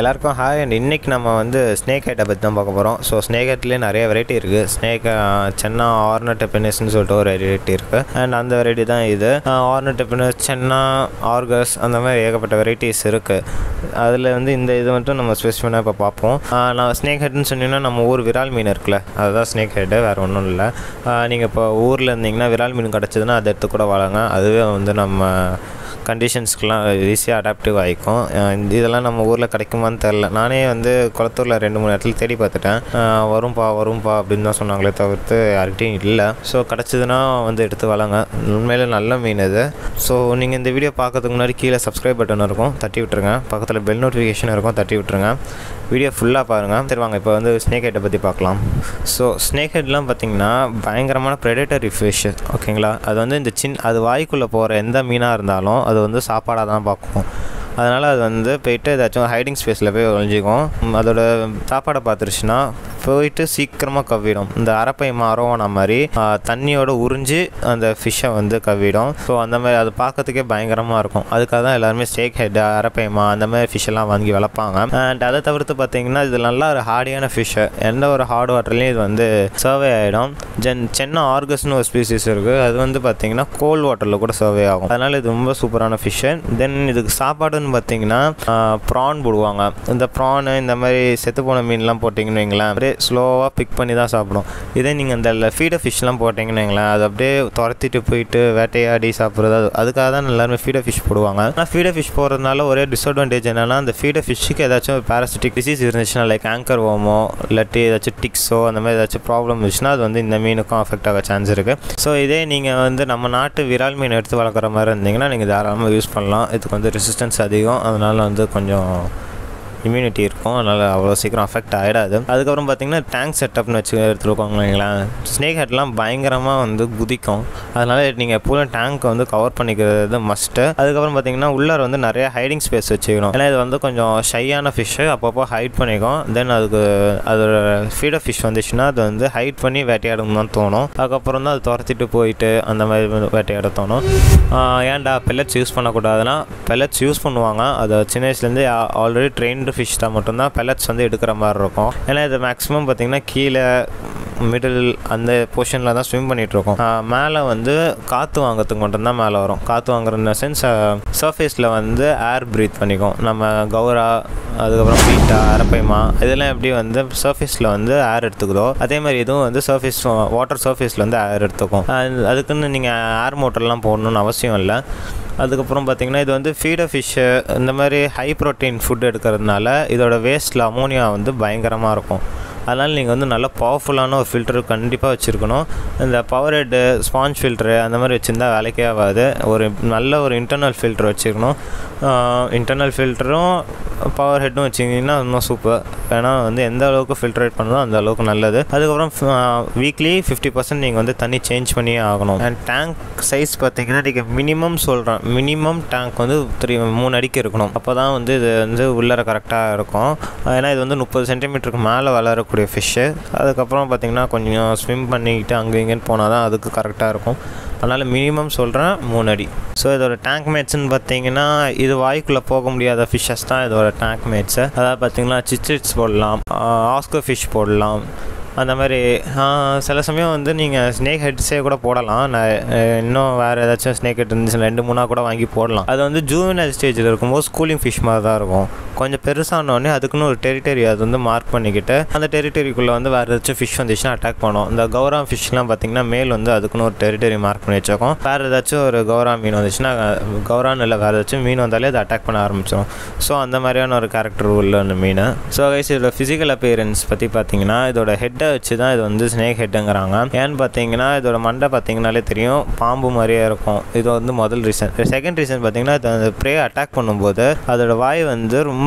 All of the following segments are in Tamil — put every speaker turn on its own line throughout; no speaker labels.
எல்லாருக்கும் ஹாய் அண்ட் இன்றைக்கி நம்ம வந்து ஸ்னேக் ஹெட்டை பற்றி தான் பார்க்க போகிறோம் ஸோ ஸ்னேக் ஹெட்லேயே நிறைய வெரைட்டி இருக்குது ஸ்னேக் சென்னா ஆர்னட் பெனிஸ்னு சொல்லிட்டு ஒரு வெரைட்டி இருக்குது அண்ட் அந்த வெரைட்டி தான் இது ஆர்னட் பெனிஸ் சென்னா ஆர்கஸ் அந்த மாதிரி ஏகப்பட்ட வெரைட்டிஸ் இருக்குது அதில் வந்து இந்த இது மட்டும் நம்ம ஸ்பெசிஃபிக்காக இப்போ பார்ப்போம் ஆஹ் நான் ஸ்னேக் ஹெட்னு சொன்னீங்கன்னா நம்ம ஊர் விரால் மீன் இருக்குல்ல அதுதான் ஸ்னேக் ஹெட்டு வேறு ஒன்றும் இல்லை நீங்கள் இப்போ ஊரில் இருந்தீங்கன்னா விரால் மீன் கிடச்சதுன்னா அதை எடுத்து கூட வளங்க அதுவே வந்து நம்ம கண்டிஷன்ஸ்க்கெலாம் ஈஸியாக அடாப்டிவ் ஆகிக்கும் அஹ் இந்த இதெல்லாம் நம்ம ஊரில் கிடைக்குமான்னு தெரில நானே வந்து குளத்தூரில் ரெண்டு மூணு இடத்துல தேடி பார்த்துட்டேன் அஹ் வரும்பா வரும்பா அப்படின்னு தான் சொன்னாங்களே தவிர்த்து யார்கிட்டையும் இல்லை ஸோ கிடச்சதுன்னா வந்து எடுத்து வளங்க உண்மையிலே நல்ல மீன் இது ஸோ நீங்கள் இந்த வீடியோ பார்க்கறதுக்கு முன்னாடி கீழே சப்ஸ்கிரைப் பட்டன் இருக்கும் தட்டி விட்டுருங்க பக்கத்தில் பெல் நோட்டிஃபிகேஷன் இருக்கும் தட்டி விட்டுருங்க வீடியோ ஃபுல்லாக பாருங்கள் சரி வாங்க இப்போ வந்து ஸ்னேக் ஹெட்டை பற்றி பார்க்கலாம் ஸோ ஸ்னேக் ஹெட்லாம் பார்த்தீங்கன்னா பயங்கரமான ப்ரெடேட்டரி ஃபிஷ் ஓகேங்களா அது வந்து இந்த சின் அது வாய்க்குள்ளே போகிற எந்த மீனாக இருந்தாலும் அது வந்து சாப்பாடாக தான் பார்க்கும் அதனால் அது வந்து போயிட்டு ஏதாச்சும் ஹைடிங் ஸ்பேஸில் போய் ஒழிஞ்சிக்கும் ம், அதோட சாப்பாடை பார்த்துருச்சுன்னா போயிட்டு சீக்கிரமாக கவ்விடும் இந்த அரப்பை மரம்னா மாதிரி ஆ, தண்ணியோட உறிஞ்சி அந்த ஃபிஷ்ஷை வந்து கவ்விடும் ஸோ அந்த மாதிரி அது பார்க்கறதுக்கே பயங்கரமாக இருக்கும் அதுக்காக தான் எல்லாருமே ஸ்டேக் ஹெட் அரப்பைமா அந்த மாதிரி fish எல்லாம் வாங்கி வளர்ப்பாங்க அண்ட் அதை தவிர்த்து பார்த்தீங்கன்னா இது நல்லா ஒரு ஹார்டியான ஃபிஷ்ஷு எந்த ஒரு ஹார்ட் வாட்டர்லேயும் இது வந்து சர்வே ஆகிடும் ஜென் சென்னை ஆர்கஸ்னு ஒரு ஸ்பீசிஸ் இருக்குது அது வந்து பார்த்தீங்கன்னா கோல்ட் வாட்டரில் கூட சர்வே ஆகும் அதனால் இது ரொம்ப சூப்பரான ஃபிஷ்ஷு தென் இதுக்கு சாப்பாடுன்னு பார்த்தீங்கன்னா ப்ரான் போடுவாங்க இந்த ப்ரானு இந்த மாதிரி செத்து போன மீன்லாம் போட்டிங்கன்னு வைங்களேன் அப்படியே ஸ்லோவாக பிக் பண்ணி தான் சாப்பிடும் இதே நீங்கள் இந்த ஃபீடர் ஃபிஷ்லாம் போட்டிங்கன்னு வைங்களேன் அது அப்படியே துரத்திட்டு போயிட்டு வேட்டையாடி சாப்பிட்றது அது அதுக்காக தான் எல்லாருமே ஃபீடர் ஃபிஷ் போடுவாங்க ஆனால் ஃபீடர் ஃபிஷ் போடுறதுனால ஒரே டிஸ்அட்வான்டேஜ் என்னன்னா அந்த ஃபீடர் ஃபிஷ்ஷுக்கு ஏதாச்சும் பேராசிட்டிக் டிசீஸ் இருந்துச்சுன்னா லைக் ஆங்கர் ஓமோ இல்லாட்டி ஏதாச்சும் டிக்ஸோ அந்த மாதிரி ஏதாச்சும் ப்ராப்ளம் இருந்துச்சுன்னா அது வந்து இந்த மீனுக்கும் அஃபெக்ட் ஆக சான்ஸ் இருக்குது ஸோ இதே நீங்கள் வந்து நம்ம நாட்டு விரால் மீன் எடுத்து வளர்க்குற மாதிரி இருந்தீங்கன்னா நீங்கள் தாராளமாக யூஸ் பண்ணலாம் இதுக்கு வந்து ரெசிஸ்டன்ஸ் அதிகம் அதனால் வந்து கொஞ்சம் இம்யூனிட்டி இருக்கும் அதனால் அவ்வளோ சீக்கிரம் அஃபெக்ட் ஆகிடாது அதுக்கப்புறம் பார்த்தீங்கன்னா டேங்க் செட்டப்னு வச்சு எடுத்துருக்கோங்க வைங்களேன் ஸ்னேக் ஹெட்லாம் பயங்கரமாக வந்து குதிக்கும் அதனால் நீங்கள் எப்போதும் டேங்க் வந்து கவர் பண்ணிக்கிறது மஸ்ட்டு அதுக்கப்புறம் பார்த்தீங்கன்னா உள்ளார வந்து நிறைய ஹைடிங் ஸ்பேஸ் வச்சுக்கணும் ஏன்னா இது வந்து கொஞ்சம் ஷையான ஃபிஷ்ஷு அப்பப்போ ஹைட் பண்ணிக்கும் தென் அதுக்கு அதோட ஃபீடர் ஃபிஷ் வந்துச்சுன்னா அது வந்து ஹைட் பண்ணி வேட்டையாடணும் தான் தோணும் அதுக்கப்புறம் தான் அது துரத்திட்டு போயிட்டு அந்த மாதிரி வந்து வேட்டையாட தோணும் ஆஹ் ஏன்டா பெல்லட்ஸ் யூஸ் பண்ணக்கூடாதுன்னா பெல்லட்ஸ் யூஸ் பண்ணுவாங்க அது சின்ன வயசுலேருந்து ஆல்ரெடி ட்ரெயின்டு ஃபிஷ் தான் மட்டும்தான் பெல்லட்ஸ் வந்து எடுக்கிற மாதிரி இருக்கும் ஏன்னா இது மேக்ஸிமம் பார்த்தீங்கன்னா கீழே மிடில் அந்த போர்ஷனில் தான் ஸ்விம் பண்ணிகிட்ருக்கோம் மேலே வந்து காற்று வாங்குறதுக்கு மட்டும்தான் மேலே வரும் காற்று வாங்குற சென்ஸ் சர்ஃபேஸில் வந்து ஏர் ப்ரீத் பண்ணிக்கும் நம்ம கௌரா அதுக்கப்புறம் பீட்டா அரப்பைமா இதெல்லாம் எப்படி வந்து சர்ஃபேஸில் வந்து ஏர் எடுத்துக்குதோ அதே மாதிரி இதுவும் வந்து சர்ஃபேஸ் வாட்டர் சர்ஃபேஸில் வந்து ஏர் எடுத்துக்கும் அது- அதுக்குன்னு நீங்கள் ஏர் மோட்டர்லாம் போடணும்னு அவசியம் இல்லை அதுக்கப்புறம் பார்த்தீங்கன்னா இது வந்து ஃபீடர் ஃபிஷ்ஷு இந்த மாதிரி ஹை ப்ரோட்டீன் ஃபுட் எடுக்கிறதுனால இதோட வேஸ்ட்டில் அமோனியா வந்து பயங்கரமாக இருக்கும் அதனால் நீங்கள் வந்து நல்ல பவர்ஃபுல்லான ஒரு ஃபில்டர் கண்டிப்பாக வச்சுருக்கணும் இந்த பவர் ஹெட்டு ஸ்பாஞ்ச் ஃபில்ட்ரு அந்த மாதிரி வச்சுருந்தா வேலைக்கே ஆகாது ஒரு நல்ல ஒரு இன்டர்னல் ஃபில்டர் வச்சுக்கணும் இன்டர்னல் ஃபில்டரும் பவர் ஹெட்டும் வச்சிங்கன்னா இன்னும் சூப்பர் ஏன்னா வந்து எந்த அளவுக்கு ஃபில்ட்ரேட் பண்ணுறதோ அந்த அளவுக்கு நல்லது அதுக்கப்புறம் வீக்லி ஃபிஃப்டி பர்சன்ட் நீங்கள் வந்து தண்ணி சேஞ்ச் பண்ணியே ஆகணும் அண்ட் டேங்க் சைஸ் பார்த்தீங்கன்னா நீங்கள் மினிமம் சொல்கிறேன் மினிமம் டேங்க் வந்து த்ரீ மூணு அடிக்கு இருக்கணும் அப்போ தான் வந்து இது வந்து உள்ளர கரெக்டாக இருக்கும் ஏன்னா இது வந்து முப்பது சென்டிமீட்டருக்கு மேலே வளரக்கூடிய ஃபிஷ்ஷு அதுக்கப்புறம் பார்த்தீங்கன்னா கொஞ்சம் ஸ்விம் பண்ணிக்கிட்டு அங்கே இங்கேன்னு போனால் தான் அதுக்கு கரெக்டாக இருக்கும் அதனால் மினிமம் சொல்கிறேன் மூணு அடி ஸோ இதோட டேங்க் மேட்ஸ்னு பார்த்தீங்கன்னா இது வாய்க்குள்ளே போக முடியாத ஃபிஷ்ஷஸ் தான் இதோட டேங்க் மேட்ஸு அதாவது பார்த்தீங்கன்னா சிச்சிட்ஸ் போடலாம் ஆஸ்கோ ஃபிஷ் போடலாம் அந்த மாதிரி ஆஹ், சில சமயம் வந்து நீங்கள் ஸ்னேக் ஹெட்ஸே கூட போடலாம் நான் அஹ், இன்னும் வேறு ஏதாச்சும் ஸ்னேக் ஹெட் இருந்துச்சு ரெண்டு மூணாக கூட வாங்கி போடலாம் அது வந்து ஜூவனல் ஸ்டேஜில் இருக்கும்போது ஸ்கூலிங் ஃபிஷ் மாதிரி தான் இருக்கும் கொஞ்சம் பெருசானோடனே அதுக்குன்னு ஒரு டெரிட்டரி அது வந்து மார்க் பண்ணிக்கிட்டு அந்த டெரிட்டரிக்குள்ளே வந்து வேறு ஏதாச்சும் ஃபிஷ் வந்துச்சுன்னா அட்டாக் பண்ணும் இந்த கௌரா ஃபிஷ்லாம் பார்த்தீங்கன்னா மேல் வந்து அதுக்குன்னு ஒரு டெரிட்டரி மார்க் பண்ணி வச்சிருக்கோம் வேறு ஏதாச்சும் ஒரு கௌரா மீன் வந்துச்சுன்னா கௌரான்னு இல்லை வேறு ஏதாச்சும் மீன் வந்தாலே அது அட்டாக் பண்ண ஆரம்பிச்சிடும் ஸோ அந்த மாதிரியான ஒரு கேரக்டர் உள்ள அந்த மீன் ஸோ கைஸ் இதோட ஃபிசிக்கல் அப்பியரன்ஸ் பற்றி பார்த்தீங்கன்னா இதோட ஹெட்டை வச்சு தான் இது வந்து ஸ்னேக் ஹெட்டுங்கிறாங்க ஏன்னு பார்த்தீங்கன்னா இதோட மண்டை பார்த்தீங்கனாலே தெரியும் பாம்பு மாதிரியே இருக்கும் இது வந்து முதல் ரீசன் செகண்ட் ரீசன் பார்த்தீங்கன்னா இது அந்த ப்ரே அட்டாக் பண்ணும்போது அதோட வாய் வந்து ரொம்ப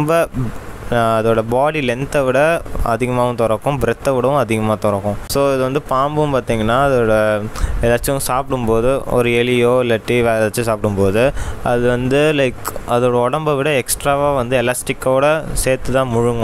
அஹ், அதோட பாடி லென்த்தை விட அதிகமாகவும் திறக்கும் பிரெத்தை விடவும் அதிகமாக திறக்கும் ஸோ இது வந்து பாம்பும் பார்த்தீங்கன்னா அதோட ஏதாச்சும் சாப்பிடும்போது ஒரு எலியோ இல்லாட்டி வேறு ஏதாச்சும் சாப்பிடும்போது அது வந்து லைக் அதோட உடம்பை விட எக்ஸ்ட்ராவாக வந்து எலாஸ்டிக்கோட சேர்த்து தான் முழுங்கும்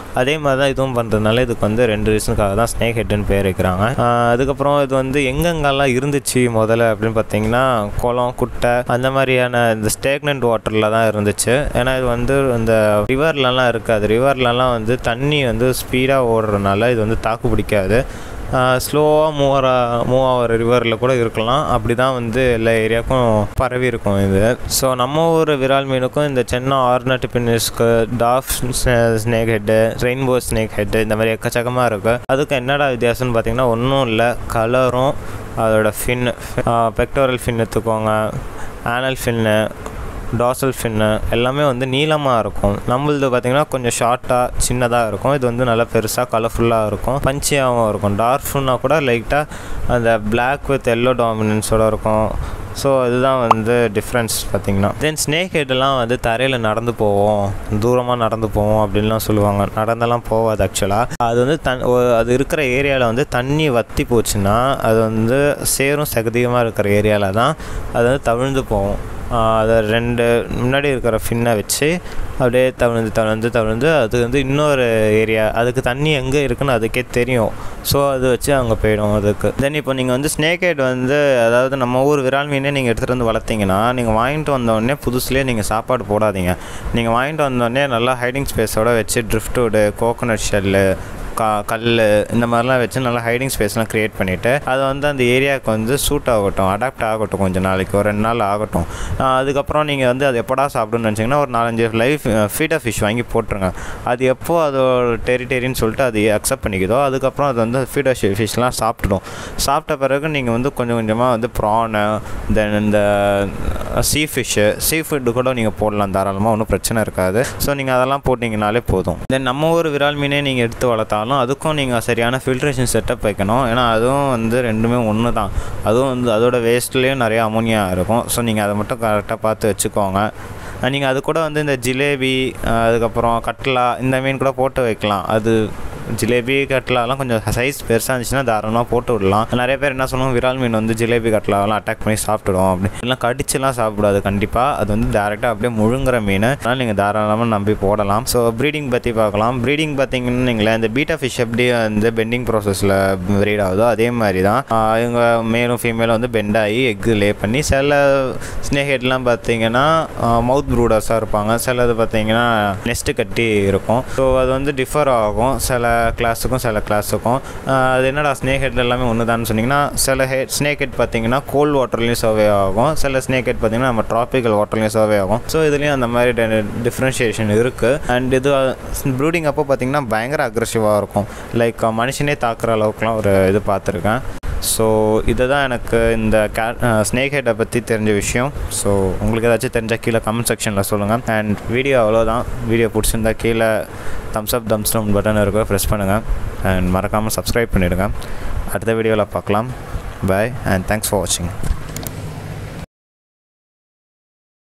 அதே மாதிரி தான் இதுவும் பண்ணுறதுனால இதுக்கு வந்து ரெண்டு ரீசனுக்காக தான் ஸ்னேக் ஹெட்டுன்னு பேர் வைக்கிறாங்க ஆஹ் அதுக்கப்புறம் இது வந்து எங்கெங்கெல்லாம் இருந்துச்சு முதல்ல அப்படின்னு பார்த்தீங்கன்னா குளம் குட்டை அந்த மாதிரியான இந்த ஸ்டேக்னண்ட் வாட்டரில் தான் இருந்துச்சு ஏன்னா இது வந்து இந்த ரிவர்லலாம் இருக்காது ரிவர்லலாம் வந்து தண்ணி வந்து ஸ்பீடாக ஓடுறதுனால இது வந்து தாக்கு பிடிக்காது ஸ்லோவாக மூவ் ஆகிற மூவ் ஆகிற ரிவரில் கூட இருக்கலாம் அப்படி தான் வந்து எல்லா ஏரியாவுக்கும் பரவி இருக்கும் இது ஸோ நம்ம ஊர் விரால் மீனுக்கும் இந்த சென்னை ஆர்னட் பின்னிஸ்க்கு dwarf snakehead rainbow snakehead இந்த மாதிரி எக்கச்சக்கமாக இருக்குது அதுக்கு என்னடா வித்தியாசம்னு பார்த்தீங்கன்னா ஒன்றும் இல்லை கலரும் அதோட ஃபின் பெக்டோரல் ஃபின் எடுத்துக்கோங்க ஆனல் ஃபின்னு டாசல் ஃபின்னு எல்லாமே வந்து நீளமாக இருக்கும் நம்மளது பார்த்திங்கன்னா கொஞ்சம் ஷார்ட்டாக சின்னதாக இருக்கும் இது வந்து நல்லா பெருசாக கலர்ஃபுல்லாக இருக்கும் பஞ்சியாகவும் இருக்கும் டார்ஃப்னா கூட லைட்டாக அந்த பிளாக் வித் எல்லோ டாமினன்ஸோட இருக்கும் ஸோ இதுதான் வந்து டிஃப்ரென்ஸ் பார்த்திங்கன்னா தென் ஸ்னேக் ஹெட்டெல்லாம் வந்து தரையில் நடந்து போவோம் தூரமாக நடந்து போவோம் அப்படின்லாம் சொல்லுவாங்க நடந்தெல்லாம் போகாது ஆக்சுவலாக அது வந்து தன் ஒ- அது இருக்கிற ஏரியாவில் வந்து தண்ணி வற்றி போச்சுன்னா அது வந்து சேரும் சகதிகமாக இருக்கிற ஏரியாவில் தான் அது வந்து தவிழ்ந்து போகும் ஆஹ் அதை ரெண்டு முன்னாடி இருக்கிற ஃபின்னை வச்சு அப்படியே தவிழ்ந்து தவிழ்ந்து தவிழ்ந்து அது வந்து இன்னொரு ஏரியா அதுக்கு தண்ணி எங்கே இருக்குன்னு அதுக்கே தெரியும் ஸோ அது வச்சு அங்கே போயிடும் அதுக்கு தென் இப்போ நீங்கள் வந்து ஸ்னேக் ஹெட் வந்து அதாவது நம்ம ஊர் விரால் மீனே நீங்கள் எடுத்துகிட்டு வந்து வளர்த்தீங்கன்னா நீங்கள் வாங்கிட்டு வந்தோடனே புதுசுலேயே நீங்கள் சாப்பாடு போடாதீங்க நீங்கள் வாங்கிட்டு வந்தோடனே நல்லா ஹைடிங் ஸ்பேஸோட வச்சு ட்ரிஃப்ட்வுடு கோகோனட் ஷெல்லு கா கல் இந்த மாதிரிலாம் வச்சு நல்லா ஹைடிங் ஸ்பேஸ்லாம் க்ரியேட் பண்ணிவிட்டு அது வந்து அந்த ஏரியாவுக்கு வந்து சூட் ஆகட்டும் அடாப்ட் ஆகட்டும் கொஞ்சம் நாளைக்கு ஒரு ரெண்டு நாள் ஆகட்டும் ஆஹ் அதுக்கப்புறம் நீங்கள் வந்து அது எப்படா சாப்பிடுன்னு நினச்சிங்கன்னா ஒரு நாலஞ்சு லைஃப் ஃபீடர் ஃபிஷ் வாங்கி போட்டுருங்க அது எப்போ அதோட டெரிட்டரின்னு சொல்லிட்டு அது அக்செப்ட் பண்ணிக்குதோ அதுக்கப்புறம் அது வந்து ஃபீடர் ஃபிஷ்லாம் சாப்பிட்டுடும் சாப்பிட்ட பிறகு நீங்கள் வந்து கொஞ்சம் கொஞ்சமாக வந்து ப்ரானு தென் இந்த சீ ஃபிஷ்ஷு சீ ஃபுட்டு கூட நீங்கள் போடலாம் தாராளமாக ஒன்றும் பிரச்சனை இருக்காது ஸோ நீங்கள் அதெல்லாம் போட்டிங்கனாலே போதும் தென் நம்ம ஊர் விரால் மீனே நீங்கள் எடுத்து வளர்த்தாலும் அதுக்கும் நீங்கள் சரியான ஃபில்ட்ரேஷன் செட்டப் வைக்கணும் ஏன்னா அதுவும் வந்து ரெண்டுமே ஒன்று தான் அதுவும் வந்து அதோட வேஸ்ட்லேயும் நிறைய அமோனியா இருக்கும் ஸோ நீங்கள் அதை மட்டும் கரெக்டாக பார்த்து வச்சுக்கோங்க நீங்கள் அது கூட வந்து இந்த ஜிலேபி அஹ் அதுக்கப்புறம் கட்லா இந்த மீன் கூட போட்டு வைக்கலாம் அது ஜிலேபி கட்லாலாம் கொஞ்சம் சைஸ் பெருசாக இருந்துச்சுன்னா தாராளமாக போட்டு விடலாம் நிறைய பேர் என்ன சொல்லுவாங்க விரால் மீன் வந்து ஜிலேபி கட்லாலாம் அட்டாக் பண்ணி சாப்பிட்டுடும் அப்படி எல்லாம் கடிச்சுலாம் சாப்பிடாது கண்டிப்பாக அது வந்து டேரெக்டாக அப்படியே முழுங்குற மீன் அதனால் நீங்கள் தாராளமாக நம்பி போடலாம் ஸோ ப்ரீடிங் பற்றி பார்க்கலாம் ப்ரீடிங் பார்த்தீங்கன்னு நீங்களேன் இந்த பீட்டா ஃபிஷ் எப்படி வந்து பெண்டிங் ப்ராசஸில் ப்ரீட் ஆகுதோ அதே மாதிரி தான் ஆஹ் இவங்க மேலும் ஃபீமேலும் வந்து பெண்ட் ஆகி எக்கு லே பண்ணி சில ஸ்னேக் ஹெட்லாம் பார்த்தீங்கன்னா மவுத் ப்ரூடர்ஸாக இருப்பாங்க சிலது பார்த்தீங்கன்னா நெஸ்ட்டு கட்டி இருக்கும் ஸோ அது வந்து டிஃபர் ஆகும் சில கிளாஸுக்கும் சில கிளாஸுக்கும் அது என்னடா ஸ்னேக் ஹெட் எல்லாமே ஒன்று தான் சொன்னீங்கன்னா சில ஹெட் ஸ்னேக் ஹெட் பார்த்தீங்கன்னா கோல்ட் வாட்டர்லேயும் சர்வே ஆகும் சில ஸ்னேக் ஹெட் பார்த்தீங்கன்னா நம்ம ட்ராபிக்கல் வாட்டர்லேயும் சர்வே ஆகும் ஸோ இதுலேயும் அந்த மாதிரி டிஃப்ரென்ஷியேஷன் இருக்குது அண்ட் இது ப்ரூடிங் அப்போ பார்த்தீங்கன்னா பயங்கர அக்ரெசிவாக இருக்கும் லைக் மனுஷனே தாக்குற அளவுக்குலாம் ஒரு இது பார்த்துருக்கேன் ஸோ இதை தான் எனக்கு இந்த கே ஸ்னேக் ஹெட்டை பற்றி தெரிஞ்ச விஷயம் ஸோ உங்களுக்கு ஏதாச்சும் தெரிஞ்சால் கீழே கமெண்ட் செக்ஷனில் சொல்லுங்கள் அண்ட் வீடியோ அவ்வளோதான் வீடியோ பிடிச்சிருந்தா கீழே thumbs up thumbs down button இருக்கும் ப்ரெஸ் பண்ணுங்கள் அண்ட் மறக்காமல் சப்ஸ்கிரைப் பண்ணிவிடுங்க அடுத்த வீடியோவில் பார்க்கலாம் பாய் அண்ட் தேங்க்ஸ் ஃபார் வாட்சிங்